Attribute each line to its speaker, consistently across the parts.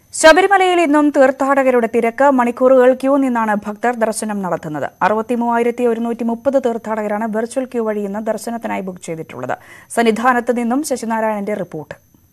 Speaker 1: ശബരിമലയിൽ ഇന്നും തീർത്ഥാടകരുടെ തിരക്ക് മണിക്കൂറുകൾ ക്യൂ നിന്നാണ് ഭക്തർ ദർശനം നടത്തുന്നത് അറുപത്തി മൂവായിരത്തി ഒരുന്നൂറ്റി മുപ്പത് തീർത്ഥാടകരാണ് വെർച്വൽ ക്യൂ വഴി ഇന്ന് ദർശനത്തിനായി ബുക്ക് ചെയ്തിട്ടുള്ളത് സന്നിധാനത്ത് നിന്നും ശശിനാരായണന്റെ റിപ്പോർട്ട്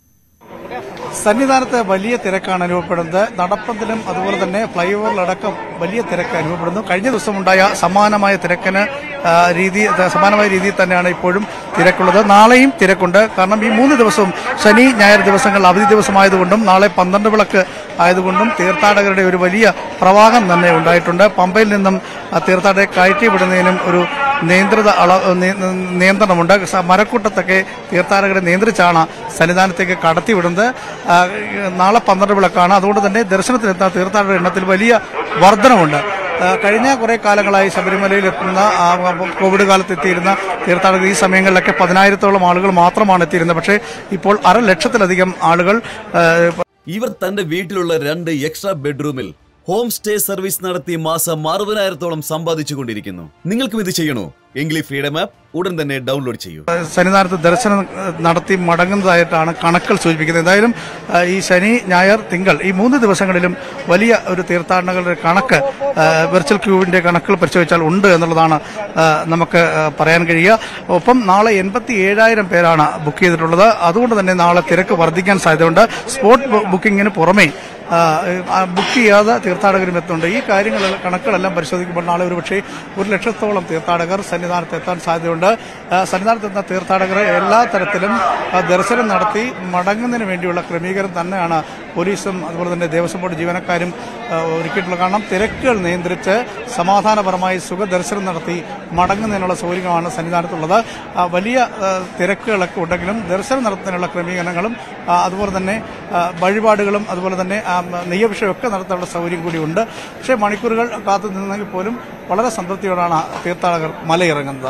Speaker 2: സന്നിധാനത്ത് വലിയ തിരക്കാണ് അനുഭവപ്പെടുന്നത് നടപ്പന്തലും അതുപോലെ തന്നെ ഫ്ലൈ ഓവറിലടക്കം വലിയ തിരക്ക് അനുഭവപ്പെടുന്നു കഴിഞ്ഞ ദിവസം ഉണ്ടായ സമാനമായ തിരക്കിന് ആ, രീതി സമാനമായ രീതിയിൽ തന്നെയാണ് ഇപ്പോഴും തിരക്കുള്ളത് നാളെയും തിരക്കുണ്ട് കാരണം ഈ മൂന്ന് ദിവസവും ശനി ഞായർ ദിവസങ്ങൾ അവധി ദിവസമായതുകൊണ്ടും നാളെ പന്ത്രണ്ട് വിളക്ക് ആയതുകൊണ്ടും തീർത്ഥാടകരുടെ ഒരു വലിയ പ്രവാഹം തന്നെ ഉണ്ടായിട്ടുണ്ട് പമ്പയിൽ നിന്നും ആ, തീർത്ഥാടകരെ കയറ്റി വിടുന്നതിനും ഒരു നിയന്ത്രിത അള നി- നിയന്ത്രണമുണ്ട് സ- മരക്കൂട്ടത്തൊക്കെ തീർത്ഥാടകരെ നിയന്ത്രിച്ചാണ് സന്നിധാനത്തേക്ക് കടത്തിവിടുന്നത് ആ, നാളെ പന്ത്രണ്ട് വിളക്കാണ് അതുകൊണ്ട് തന്നെ ദർശനത്തിനെത്തുന്ന തീർത്ഥാടകരുടെ എണ്ണത്തിൽ വലിയ വർധനമുണ്ട് ആ, കഴിഞ്ഞ കുറെ കാലങ്ങളായി ശബരിമലയിൽ എത്തുന്ന ആ, കോവിഡ് കാലത്ത് എത്തിയിരുന്ന തീർത്ഥാടകർ ഈ സമയങ്ങളിലൊക്കെ പതിനായിരത്തോളം ആളുകൾ മാത്രമാണ് എത്തിയിരുന്നത് പക്ഷേ ഇപ്പോൾ അര ലക്ഷത്തിലധികം ആളുകൾ ആ,
Speaker 3: ഇവർ തന്റെ വീട്ടിലുള്ള രണ്ട് എക്സ്ട്രാ ബെഡ്റൂമിൽ ഹോം സ്റ്റേ സർവീസ് നടത്തി മാസം അറുപതിനായിരത്തോളം സമ്പാദിച്ചുകൊണ്ടിരിക്കുന്നു നിങ്ങൾക്കും ഇത് ചെയ്യണോ എങ്കിൽ ഈ ഫ്രീഡം ആപ്പ് ഉടൻ തന്നെ ഡൗൺലോഡ് ചെയ്യൂ
Speaker 2: സന്നിധാനത്ത് ദർശനം ഏഹ്, നടത്തി മടങ്ങുന്നതായിട്ടാണ് കണക്കുകൾ സൂചിപ്പിക്കുന്നത് എന്തായാലും ഏഹ്, ഈ ശനി ഞായർ തിങ്കൾ ഈ മൂന്ന് ദിവസങ്ങളിലും വലിയ ഒരു തീർത്ഥാടനങ്ങളുടെ കണക്ക് ഏഹ്, വെർച്വൽ ക്യൂവിന്റെ കണക്കുകൾ പരിശോധിച്ചാൽ ഉണ്ട് എന്നുള്ളതാണ് ഏഹ്, നമുക്ക് ഏഹ്, പറയാൻ കഴിയുക ഒപ്പം നാളെ എൺപത്തി ഏഴായിരം പേരാണ് ബുക്ക് ചെയ്തിട്ടുള്ളത് അതുകൊണ്ട് തന്നെ നാളെ തിരക്ക് വർദ്ധിക്കാൻ സാധ്യതയുണ്ട് സ്പോട്ട് ബു- ബുക്കിങ്ങിന് പുറമെ ആ, ആ, ബുക്ക് ചെയ്യാതെ തീർത്ഥാടകരും എത്തുന്നുണ്ട് ഈ കാര്യങ്ങൾ കണക്കുകളെല്ലാം പരിശോധിക്കുമ്പോൾ നാളെ ഒരു പക്ഷേ ഒരു ലക്ഷത്തോളം തീർത്ഥാടകർ സന്നിധാനത്ത് എത്താൻ സാധ്യതയുണ്ട് ആ, സന്നിധാനത്ത് എത്തുന്ന തീർത്ഥാടകരെ എല്ലാ തരത്തിലും ആ, ദർശനം നടത്തി മടങ്ങുന്നതിന് വേണ്ടിയുള്ള ക്രമീകരണം തന്നെയാണ് പോലീസും അതുപോലെ തന്നെ ദേവസ്വം ബോർഡ് ജീവനക്കാരും ആ, ഒരുക്കിയിട്ടുള്ളത് കാരണം തിരക്കുകൾ നിയന്ത്രിച്ച് സമാധാനപരമായി സുഖദർശനം നടത്തി മടങ്ങുന്നതിനുള്ള സൗകര്യമാണ് സന്നിധാനത്തുള്ളത് ആ, വലിയ ആ, തിരക്കുകളൊക്കെ ഉണ്ടെങ്കിലും ദർശനം നടത്തുന്നതിനുള്ള ക്രമീകരണങ്ങളും ആ, അതുപോലെ തന്നെ ആ, വഴിപാടുകളും അതുപോലെ തന്നെ ആ, നെയ്യഭിഷേകമൊക്കെ നടത്താനുള്ള സൗകര്യം കൂടിയുണ്ട് പക്ഷേ മണിക്കൂറുകൾ കാത്തു നിന്നെങ്കിൽ പോലും വളരെ സംതൃപ്തിയോടാണ് തീർത്ഥാടകർ മലയിറങ്ങുന്നത്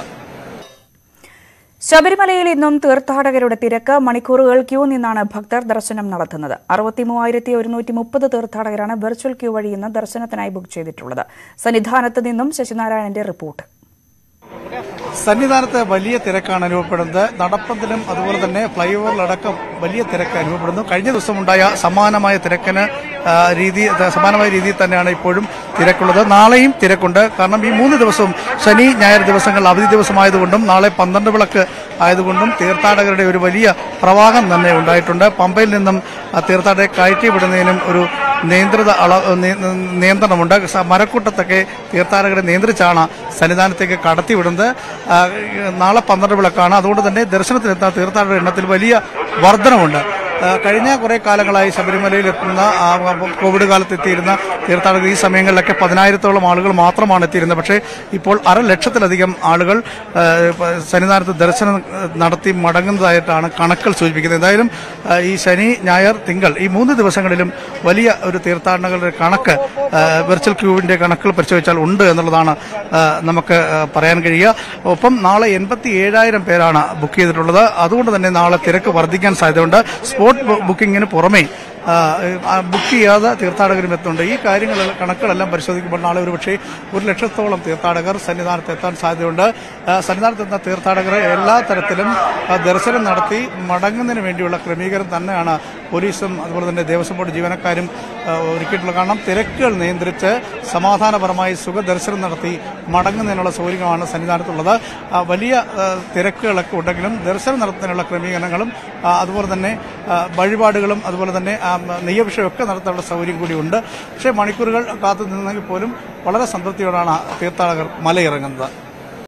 Speaker 1: ശബരിമലയിൽ ഇന്നും തീർത്ഥാടകരുടെ തിരക്ക് മണിക്കൂറുകൾ ക്യൂ നിന്നാണ് ഭക്തർ ദർശനം നടത്തുന്നത് അറുപത്തി മൂവായിരത്തി ഒരുന്നൂറ്റി മുപ്പത് തീർത്ഥാടകരാണ് വെർച്വൽ ക്യൂ വഴി ഇന്ന് ദർശനത്തിനായി ബുക്ക് ചെയ്തിട്ടുള്ളത് സന്നിധാനത്ത് നിന്നും ശശിനാരായണന്റെ റിപ്പോർട്ട്
Speaker 2: സന്നിധാനത്ത് വലിയ തിരക്കാണ് അനുഭവപ്പെടുന്നത് നടപ്പന്തലും അതുപോലെ തന്നെ ഫ്ലൈ ഓവറിലടക്കം വലിയ തിരക്ക് അനുഭവപ്പെടുന്നു കഴിഞ്ഞ ദിവസം ഉണ്ടായ സമാനമായ തിരക്കിന് ആ, രീതി സമാനമായ രീതിയിൽ തന്നെയാണ് ഇപ്പോഴും തിരക്കുള്ളത് നാളെയും തിരക്കുണ്ട് കാരണം ഈ മൂന്ന് ദിവസവും ശനി ഞായർ ദിവസങ്ങൾ അവധി ദിവസമായതുകൊണ്ടും നാളെ പന്ത്രണ്ട് വിളക്ക് ആയതുകൊണ്ടും തീർത്ഥാടകരുടെ ഒരു വലിയ പ്രവാഹം തന്നെ ഉണ്ടായിട്ടുണ്ട് പമ്പയിൽ നിന്നും ആ, തീർത്ഥാടകരെ കയറ്റി വിടുന്നതിനും ഒരു നിയന്ത്രിത അള നി- നിയന്ത്രണമുണ്ട് സ- മരക്കൂട്ടത്തൊക്കെ തീർത്ഥാടകരെ നിയന്ത്രിച്ചാണ് സന്നിധാനത്തേക്ക് കടത്തിവിടുന്നത് ആ, നാളെ പന്ത്രണ്ട് വിളക്കാണ് അതുകൊണ്ട് തന്നെ ദർശനത്തിനെത്തുന്ന തീർത്ഥാടകരുടെ എണ്ണത്തിൽ വലിയ വർധനമുണ്ട് ആ, കഴിഞ്ഞ കുറെ കാലങ്ങളായി ശബരിമലയിൽ എത്തുന്ന ആ, കോവിഡ് കാലത്ത് എത്തിയിരുന്ന തീർത്ഥാടകർ ഈ സമയങ്ങളിലൊക്കെ പതിനായിരത്തോളം ആളുകൾ മാത്രമാണ് എത്തിയിരുന്നത് പക്ഷേ ഇപ്പോൾ അര ലക്ഷത്തിലധികം ആളുകൾ ആ, പ- സന്നിധാനത്ത് ദർശനം നടത്തി മടങ്ങുന്നതായിട്ടാണ് കണക്കുകൾ സൂചിപ്പിക്കുന്നത് എന്തായാലും ആ, ഈ ശനി ഞായർ തിങ്കൾ ഈ മൂന്ന് ദിവസങ്ങളിലും വലിയ ഒരു തീർത്ഥാടനങ്ങളുടെ കണക്ക് ആ, വെർച്വൽ ക്യൂവിന്റെ കണക്കുകൾ പരിശോധിച്ചാൽ ഉണ്ട് എന്നുള്ളതാണ് ആ, നമുക്ക് ആ, പറയാൻ കഴിയുക ഒപ്പം നാളെ എൺപത്തി ഏഴായിരം പേരാണ് ബുക്ക് ചെയ്തിട്ടുള്ളത് അതുകൊണ്ട് തന്നെ നാളെ തിരക്ക് വർദ്ധിക്കാൻ സാധ്യതയുണ്ട് സ്പോട്ട് ബു- ബുക്കിങ്ങിന് പുറമെ ആ, ആ, ബുക്ക് ചെയ്യാതെ തീർത്ഥാടകരും എത്തുന്നുണ്ട് ഈ കാര്യങ്ങൾ കണക്കുകളെല്ലാം പരിശോധിക്കുമ്പോൾ നാളെ ഒരു പക്ഷേ ഒരു ലക്ഷത്തോളം തീർത്ഥാടകർ സന്നിധാനത്ത് എത്താൻ സാധ്യതയുണ്ട് ആ, സന്നിധാനത്ത് എത്തുന്ന തീർത്ഥാടകരെ എല്ലാ തരത്തിലും ആ, ദർശനം നടത്തി മടങ്ങുന്നതിന് വേണ്ടിയുള്ള ക്രമീകരണം തന്നെയാണ് പോലീസും അതുപോലെ തന്നെ ദേവസ്വം ബോർഡ് ജീവനക്കാരും ആ, ഒരുക്കിയിട്ടുള്ളത് കാരണം തിരക്കുകൾ നിയന്ത്രിച്ച് സമാധാനപരമായി സുഖദർശനം നടത്തി മടങ്ങുന്നതിനുള്ള സൗകര്യമാണ് സന്നിധാനത്തുള്ളത് ആ, വലിയ ആ, തിരക്കുകളൊക്കെ ഉണ്ടെങ്കിലും ദർശനം നടത്തുന്നതിനുള്ള ക്രമീകരണങ്ങളും ആ, അതുപോലെ തന്നെ ആ, വഴിപാടുകളും അതുപോലെ തന്നെ ആ, നെയ്യഭിഷേകമൊക്കെ നടത്താനുള്ള സൗകര്യം കൂടിയുണ്ട് പക്ഷേ മണിക്കൂറുകൾ കാത്തു നിന്നെങ്കിൽ പോലും വളരെ സംതൃപ്തിയോടാണ് തീർത്ഥാടകർ മലയിറങ്ങുന്നത്